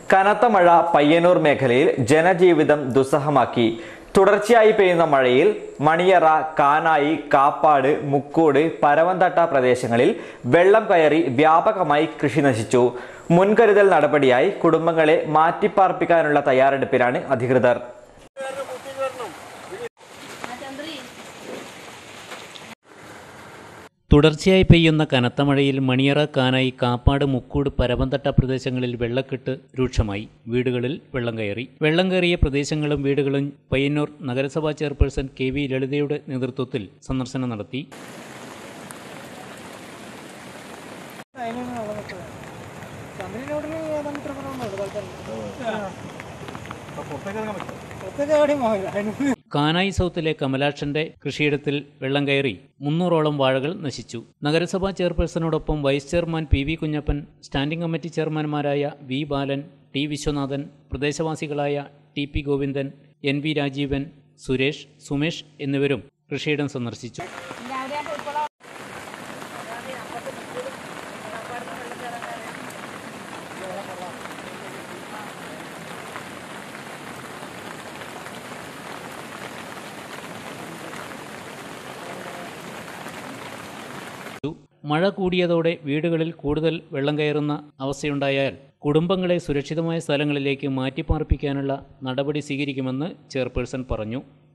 കനത്ത മഴ പയ്യന്നൂർ മേഖലയിൽ ജനജീവിതം ദുസ്സഹമാക്കി തുടർച്ചയായി പെയ്യുന്ന മഴയിൽ മണിയറ കാനായി കാപ്പാട് മുക്കോട് പരവന്തട്ട പ്രദേശങ്ങളിൽ വെള്ളം കയറി വ്യാപകമായി കൃഷി നശിച്ചു മുൻകരുതൽ നടപടിയായി കുടുംബങ്ങളെ മാറ്റിപ്പാർപ്പിക്കാനുള്ള തയ്യാറെടുപ്പിലാണ് അധികൃതർ തുടർച്ചയായി പെയ്യുന്ന കനത്ത മഴയിൽ മണിയറ കാനായി കാപ്പാട് മുക്കൂട് പരവന്തട്ട പ്രദേശങ്ങളിൽ വെള്ളക്കെട്ട് രൂക്ഷമായി വീടുകളിൽ വെള്ളം കയറി വെള്ളം കയറിയ പ്രദേശങ്ങളും വീടുകളും പയ്യന്നൂർ നഗരസഭാ ചെയർപേഴ്സൺ കെ വി ലളിതയുടെ നേതൃത്വത്തിൽ സന്ദർശനം നടത്തി തമിഴ്നാട്ടിൽ ഏതാണ്ട് ട്രിപ്പിലുണ്ട് തൽക്കാലം പുറത്തേക്ക് എവിടെയും പോകില്ല അതിന് കാനായി സൗത്തിലെ കമലാക്ഷന്റെ കൃഷിയിടത്തിൽ വെള്ളം കയറി മുന്നൂറോളം വാഴകൾ നശിച്ചു നഗരസഭാ ചെയർപേഴ്സണോടൊപ്പം vice chairman P V Kunhappan standing committee ചെയർമാൻമാരായ വി ബാലൻ ടി വിശ്വനാഥൻ പ്രദേശവാസികളായ T P Govindan N V Rajeevan Suresh Sumesh എന്നിവരും കൃഷിയിടം സന്ദർശിച്ചു മഴ കൂടിയതോടെ വീടുകളിൽ കൂടുതൽ വെള്ളം കയറുന്ന അവസ്ഥയുണ്ടായാൽ കുടുംബങ്ങളെ സുരക്ഷിതമായ സ്ഥലങ്ങളിലേക്ക് മാറ്റിപ്പാർപ്പിക്കാനുള്ള നടപടി സ്വീകരിക്കുമെന്ന് ചെയർപേഴ്സൺ പറഞ്ഞു